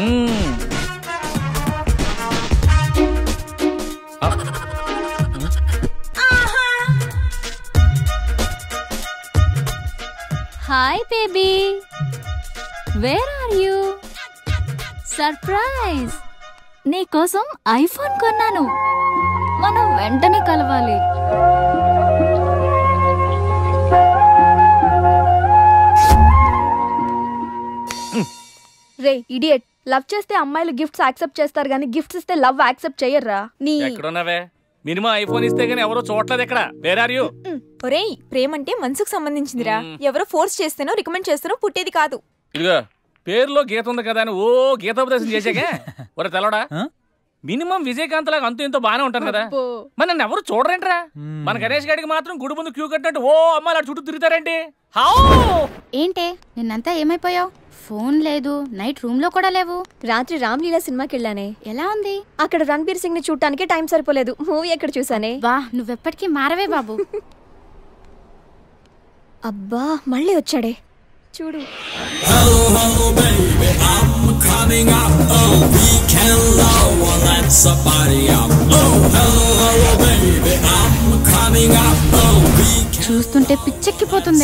Hmm. Ah, hi baby where are you surprise నీకోసం iPhone కొన్నాను మనం వెంటనే కలవాలి రే ఇడియట్ లవ్ చేస్తే అమ్మాయిలు గిఫ్ట్స్ యాక్సెప్ట్ చేస్తారు కానీ గిఫ్ట్స్ ఇస్తే లవ్ యాక్సెప్ట్ చెయ్యర్రా నీ ఎక్కడున్నావే మినిమం ఐఫోన్ ఇస్తే గానీ ఎవరో చూడలేదు ఇక్కడ వేర్ ఆర్ యూ ఒరేయ్ ప్రేమంటే మనసుకు సంబంధించిందిరా మ్మ్. ఎవరో ఫోర్స్ చేస్తేనో రికమెండ్ చేస్తేనో పుట్టేది కాదు ఇదిగో పేరులో గీత ఉంది కదా అని ఓ గీతోపదేశం చేసాకే ఒరే తెలవడా మినిమం విజయకాంత్ లాగా అంతూ ఇంతో బానే ఉంటాను కదా అబ్బో. మరి నన్ను ఎవరు చూడరేంట్రా మన గణేష్ గాడికి మాత్రం గుడి ముందు క్యూ కట్టినట్టు ఓ అమ్మాయిలు అటు చుట్టూ తిరుగుతారేంటి హౌ ఏంటే నిన్నంతా ఏమైపోయావు ఫోన్ లేదు నైట్ రూమ్ లో కూడా లేవు రాత్రి రామ్లీలా సినిమాకి వెళ్ళానే ఎలా ఉంది అక్కడ రణబీర్ సింగ్ ని చూడటానికి టైం సరిపోలేదు మూవీ ఎక్కడ చూసానే వా నువ్వెప్పటికీ మారవే బాబు అబ్బా మళ్ళీ వచ్చాడే చూడు చూస్తుంటే పిచ్చెక్కిపోతుంది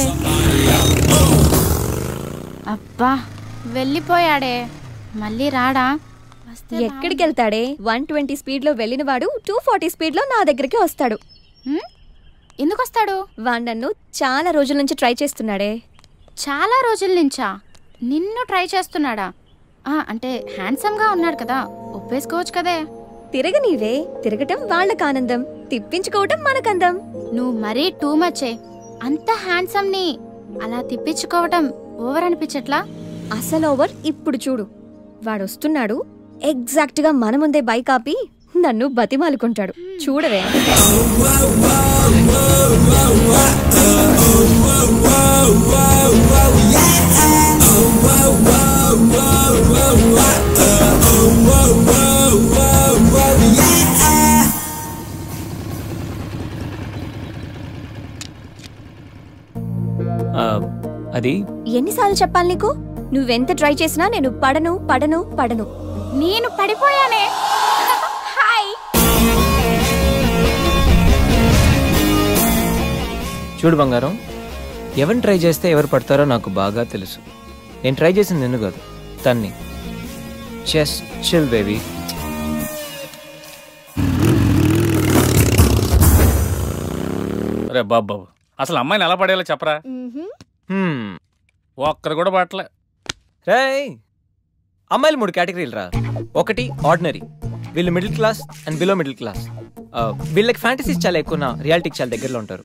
అబ్బా వెళ్ళిపోయాడే మళ్ళీ రాడా వస్తే ఎక్కడికి వెళ్తాడే వన్ ట్వంటీ స్పీడ్ లో వెళ్ళిన వాడు టూ ఫార్టీ స్పీడ్ లో నా దగ్గరికి వస్తాడు హ్మ్? ఎందుకు వస్తాడు వాడు నన్ను చాలా రోజుల నుంచి ట్రై చేస్తున్నాడే చాలా రోజుల నుంచా నిన్ను ట్రై చేస్తున్నాడా ఆ, అంటే హ్యాండ్సమ్ గా ఉన్నాడు కదా ఒప్పేసుకోవచ్చు కదే తిరగనీవే తిరగటం వాళ్ళకి ఆనందం తిప్పించుకోవటం మనకందం నువ్వు మరీ టూ మచ్చే అంత హ్యాండ్సమ్ ని అలా తిప్పించుకోవటం ఓవర్ అనిపించట్లా అసలు ఓవర్ ఇప్పుడు చూడు వాడు వస్తున్నాడు ఎగ్జాక్ట్ గా మన ముందే బైక్ ఆపి నన్ను బతిమాలుకుంటాడు చూడవే ఆ, అది ఎన్నిసార్లు చెప్పాలి నీకు నువ్వెంత ట్రై చేసినా నేను పడను పడను పడను నేను పడిపోయానే హాయ్ చూడు బంగారం ఎవరిని ట్రై చేస్తే ఎవరు పడతారో నాకు బాగా తెలుసు నేను ట్రై చేసింది నిన్ను కాదు తన్ని చెస్ చిల్ బేబీ రే బాబు బాబు అసలు అమ్మాయిని ఎలా పడేలా చెప్పరా ఒక్కరు కూడా పట్టలే రేయ్ అమ్మాయిలు మూడు కేటగిరీలు రా ఒకటి ఆర్డినరీ వీళ్ళు middle class and below middle class వీళ్ళకి ఫ్యాంటసీస్ చాలా ఎక్కువ రియాలిటీకి చాలా దగ్గరలో ఉంటారు